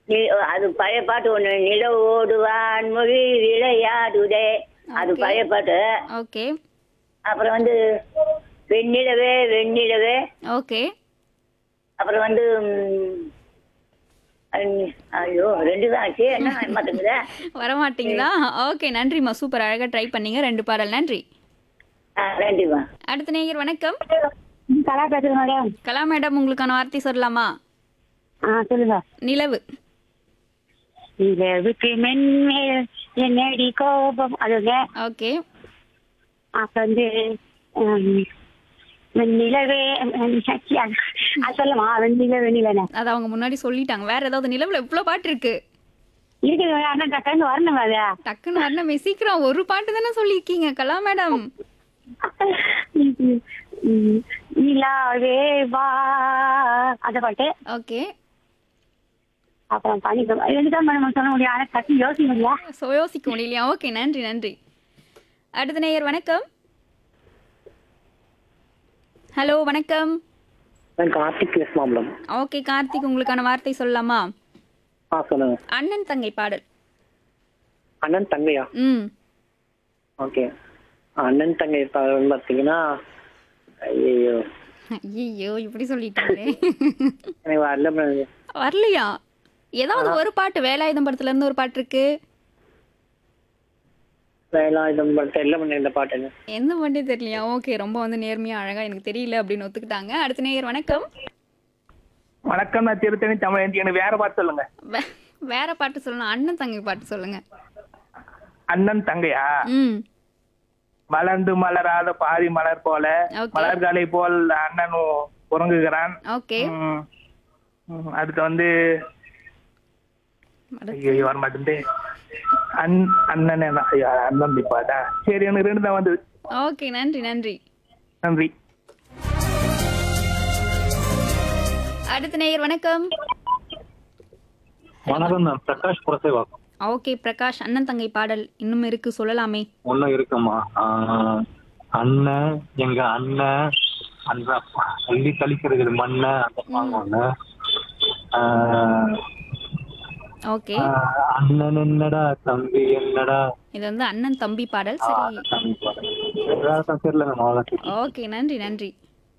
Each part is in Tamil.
நி- அது பழைய பாட்டு ஒண்ணு நிலவோடுவான் மொழி விளையாடுதே அது Okay. பழைய பாட்டு ஓகே அப்புறம் வந்து வெண்ணிலவே வெண்ணிலவே ஓகே அப்புறம் வந்து ம், அஹ், ஐயோ ரெண்டு தான் ஆச்சு என்ன மாட்டேங்குதே வரமாட்டீங்களா ஓகே நன்றிம்மா சூப்பர் அழகாக ட்ரை பண்ணீங்க ரெண்டு பாடல் நன்றி ஆ, நன்றிம்மா அடுத்த நேயர் வணக்கம் கலா பேசுறேன் மேடம் கலா மேடம் உங்களுக்கான வார்த்தை சொல்லலாமா ஆ சொல்லுங்க நிலவு நிலவுக்கு மென்மேல் என்னடி கோபம் அதுங்க ஓகே அப்புறம் வந்து ஹம், வெண்ணிலவே ஹம், சக்தி அது அது சொல்லுமா வெண்ணில வெண்ணிலண்ணே அது அவங்க முன்னாடி சொல்லிட்டாங்க வேற ஏதாவது நிலவுல எவ்வளோ பாட்டு இருக்கு இருக்குது அண்ணன் டக்குன்னு வரணும் அது டக்குன்னு வரணுமே சீக்கிரம் ஒரு பாட்டு தானே சொல்லியிருக்கீங்க கலா மேடம் உம், நிலாவே வா அந்த பாட்டு ஓகே அப்புறம் பனி ரெண்டு தான் மேடம் சொல்ல முடியும் ஆனால் டக்கு யோசிக்க முடியல ஸோ யோசிக்க முடியலையா ஓகே நன்றி நன்றி அடுத்த நேயர் வணக்கம் ஹலோ வணக்கம் நான் கார்த்திக் எஸ் மாம்பலம் ஓகே கார்த்திக் உங்களுக்கான வார்த்தை சொல்லலாமா ஆ சொல்லுங்க அண்ணன் தங்கை பாடல் அண்ணன் தங்கையா ம் ஓகே அண்ணன் தங்கை படம் பார்த்தீங்கன்னா ஐயோ ஐயோ இப்படி சொல்லிட்டாங்களே எனக்கு வரல madam. வரலையா ஏதாவது ஒரு பாட்டு வேலாயுதம் படத்துல இருந்து ஒரு பாட்டு இருக்கு வேலாயுதம் படத்தை எல்லாம் பண்ண இந்த பாட்டுங்க எந்த பாட்டே தெரியலையா ஓகே ரொம்ப வந்து நேர்மையா அழகா எனக்கு தெரியல அப்படின்னு ஒத்துக்கிட்டாங்க அடுத்த நேயர் வணக்கம் வணக்கம் நான் திருத்தணி தமிழ் எனக்கு வேற பாட்டு சொல்லுங்க வே- வேற பாட்டு சொல்லணும் அண்ணன் தங்கை பாட்டு சொல்லுங்க அண்ணன் தங்கையா ம் மலர்ந்து மலராத பாதி மலர் போல Okay. மலர்காலை போல் அண்ணனும் உறங்குகிறான் ஓகே ம். ம், அடுத்து வந்து ஐயோ வர மாட்டேன் அன் அண்ணன் என்ன- ஐயோ, அண்ணன் பாட்டா சரி எனக்கு ரெண்டு தான் வந்து ஓகே நன்றி நன்றி நன்றி அடுத்த நேயர் வணக்கம் வணக்கம் நான் பிரகாஷ் புரசேவாக்கம் ஓகே பிரகாஷ் அண்ணன் தங்கை பாடல் இன்னும் இருக்கு சொல்லலாமே ஒன்னும் இருக்குமா ஆஹ், அண்ணன் எங்க அண்ணன் அந்த அள்ளி கழிக்கிறது மண்ண அந்த சாங் ஒண்ணு ஆஹ், ஓகே ஆஹ், அண்ணன் என்னடா தம்பி என்னடா இது வந்து அண்ணன் தம்பி பாடல் ஆஹ், சரி அந்த தம்பி பாரு. வேற தான் தெரியல நம்ம அவ்வளவுதான் ஓகே நன்றி நன்றி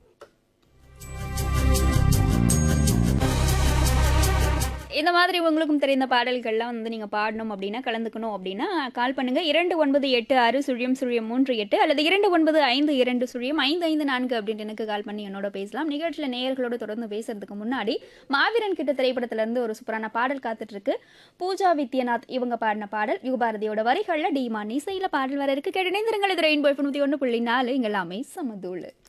இந்த மாதிரி உங்களுக்கும் தெரிந்த பாடல்கள்லாம் வந்து நீங்கள் பாடணும் அப்படின்னா கலந்துக்கணும் அப்படின்னா கால் பண்ணுங்க இரண்டு ஒன்பது எட்டு ஆறு சுழியம் சுழியம் மூன்று எட்டு அல்லது இரண்டு ஒன்பது ஐந்து இரண்டு சுழியம் ஐந்து ஐந்து நான்கு அப்படின்ட்டு எனக்கு கால் பண்ணி என்னோட பேசலாம் நிகழ்ச்சியில் நேயர்களோட தொடர்ந்து பேசுறதுக்கு முன்னாடி மாவீரன் கிட்ட திரைப்படத்துல இருந்து ஒரு சூப்பரான பாடல் காத்துட்டு இருக்கு பூஜா வித்யநாத் இவங்க பாடின பாடல் யுகபாரதியோட வரிகளில் டிமான் இசையில பாடல் வர இருக்கு கேட்டு இணைந்திருங்கள் இது ரெயின்போ தொண்ணூற்றி ஒன்று புள்ளி நாலு இங்க எல்லாமே சமதூள்